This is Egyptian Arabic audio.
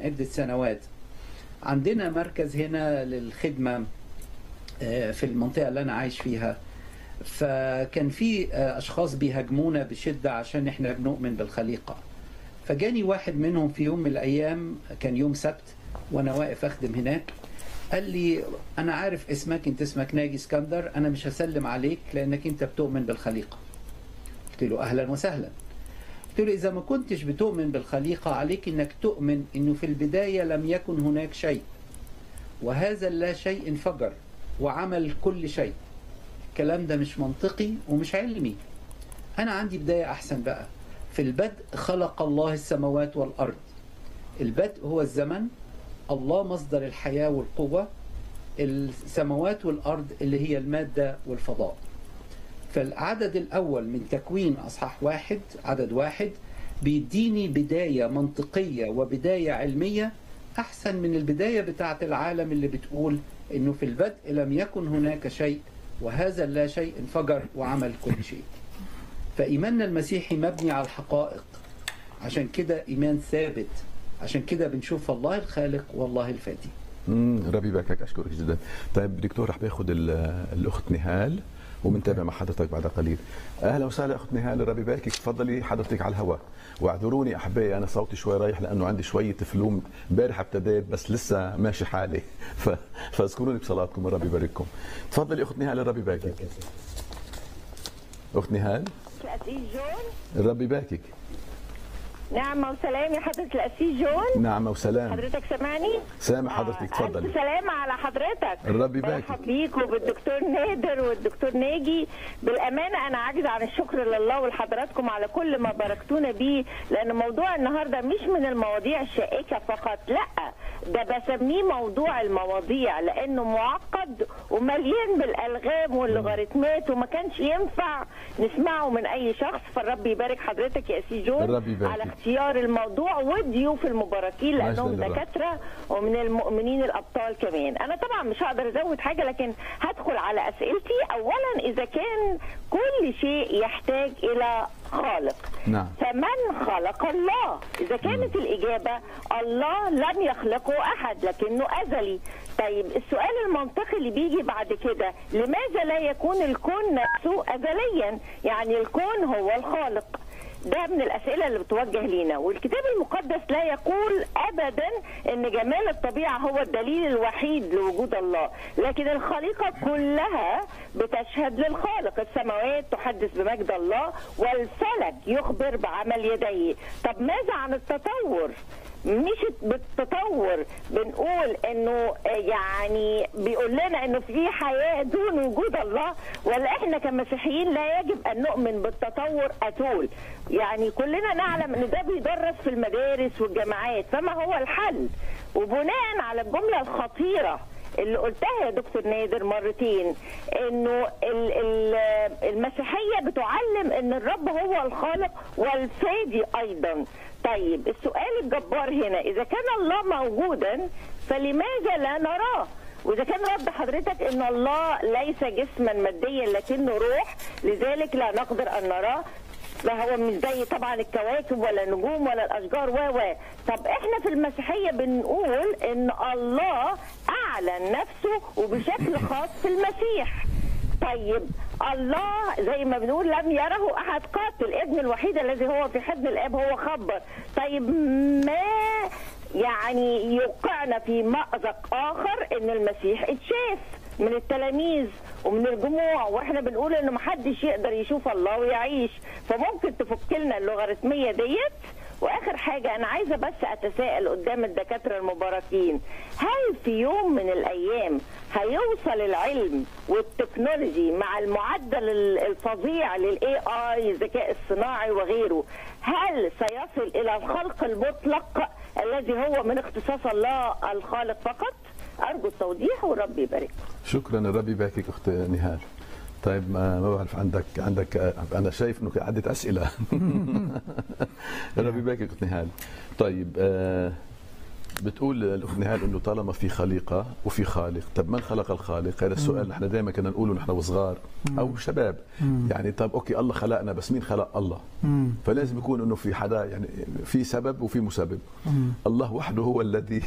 عدة سنوات عندنا مركز هنا للخدمة آه، في المنطقة اللي أنا عايش فيها فكان في آه، أشخاص بيهاجمونا بشدة عشان إحنا بنؤمن بالخليقة فجاني واحد منهم في يوم من الأيام كان يوم سبت وأنا واقف أخدم هناك قال لي أنا عارف اسمك أنت اسمك ناجي اسكندر أنا مش هسلم عليك لأنك أنت بتؤمن بالخليقة قلت له أهلا وسهلا قلت له إذا ما كنتش بتؤمن بالخليقة عليك إنك تؤمن إنه في البداية لم يكن هناك شيء وهذا اللا شيء انفجر وعمل كل شيء الكلام ده مش منطقي ومش علمي أنا عندي بداية أحسن بقى في البدء خلق الله السماوات والأرض البدء هو الزمن الله مصدر الحياة والقوة السماوات والأرض اللي هي المادة والفضاء فالعدد الأول من تكوين أصحاح واحد عدد واحد بيديني بداية منطقية وبداية علمية أحسن من البداية بتاعة العالم اللي بتقول إنه في البدء لم يكن هناك شيء وهذا اللا شيء انفجر وعمل كل شيء فإيماننا المسيحي مبني على الحقائق عشان كده إيمان ثابت عشان كده بنشوف الله الخالق والله الفادي امم ربي يباركك اشكرك جدا طيب دكتور رح باخذ ال- الاخت نهال وبنتابع مع حضرتك بعد قليل اهلا وسهلا اخت نهال ربي يباركك تفضلي حضرتك على الهواء واعذروني احبائي انا صوتي شوي رايح لانه عندي شويه فلوم امبارح ابتديت بس لسه ماشي حالي ف... فاذكروني بصلاتكم ربي يبارككم تفضلي اخت نهال ربي يباركك اخت نهال الأسيس جون ربي يباركك نعمة وسلام يا حضرة الأسيس جون نعمة وسلام حضرتك سامعني؟ سامع حضرتك آه، ألف تفضلي سلامة على حضرتك الرب يباركك. برحب بيك وبالدكتور نادر والدكتور ناجي بالأمانة أنا عاجزة عن الشكر لله ولحضراتكم على كل ما باركتونا بيه لأن موضوع النهاردة مش من المواضيع الشائكة فقط لا ده بسميه موضوع المواضيع لأنه معقد ومليان بالألغام واللوغاريتمات وما كانش ينفع نسمعه من أي شخص فالرب يبارك حضرتك يا سي جون الرب يباركك. على اختيار الموضوع والضيوف المباركين مجد لانهم للرب. دكاتره ومن المؤمنين الابطال كمان انا طبعا مش هقدر ازود حاجه لكن هدخل على اسئلتي اولا اذا كان كل شيء يحتاج الى خالق نعم. فمن خلق الله اذا كانت الاجابه الله لم يخلقه احد لكنه ازلي طيب السؤال المنطقي اللي بيجي بعد كده لماذا لا يكون الكون نفسه ازليا يعني الكون هو الخالق ده من الاسئله اللي بتوجه لينا والكتاب المقدس لا يقول ابدا ان جمال الطبيعه هو الدليل الوحيد لوجود الله لكن الخليقه كلها بتشهد للخالق السماوات تحدث بمجد الله والفلك يخبر بعمل يديه طب ماذا عن التطور مش بالتطور بنقول انه يعني بيقول لنا انه في حياه دون وجود الله ولا احنا كمسيحيين لا يجب ان نؤمن بالتطور اتول يعني كلنا نعلم ان ده بيدرس في المدارس والجامعات فما هو الحل وبناء على الجمله الخطيره اللي قلتها يا دكتور نادر مرتين انه ال- ال- المسيحيه بتعلم ان الرب هو الخالق والفادي ايضا طيب السؤال الجبار هنا اذا كان الله موجودا فلماذا لا نراه واذا كان رد حضرتك ان الله ليس جسما ماديا لكنه روح لذلك لا نقدر ان نراه فهو مش زي طبعا الكواكب ولا النجوم ولا الاشجار و و طب احنا في المسيحيه بنقول ان الله اعلن نفسه وبشكل خاص في المسيح طيب الله زي ما بنقول لم يره احد قط الابن الوحيد الذي هو في حضن الاب هو خبر طيب ما يعني يوقعنا في مأزق اخر ان المسيح اتشاف من التلاميذ ومن الجموع واحنا بنقول ان محدش يقدر يشوف الله ويعيش فممكن تفك لنا اللوغاريتميه ديت واخر حاجه انا عايزه بس اتساءل قدام الدكاتره المباركين هل في يوم من الايام هيوصل العلم والتكنولوجي مع المعدل ال- الفظيع للاي اي الذكاء الصناعي وغيره هل سيصل الى الخلق المطلق الذي هو من اختصاص الله الخالق فقط ارجو التوضيح والرب يبارك شكرا الرب يباركك اخت نهال طيب ما ما بعرف عندك عندك انا شايف انه عده اسئله الرب يباركك اخت نهال طيب آه بتقول الاخت نهال انه طالما في خليقه وفي خالق، طب من خلق الخالق؟ هذا السؤال نحن دائما كنا نقوله نحن وصغار او شباب يعني طب اوكي الله خلقنا بس مين خلق الله؟ فلازم يكون انه في حدا يعني في سبب وفي مسبب الله وحده هو الذي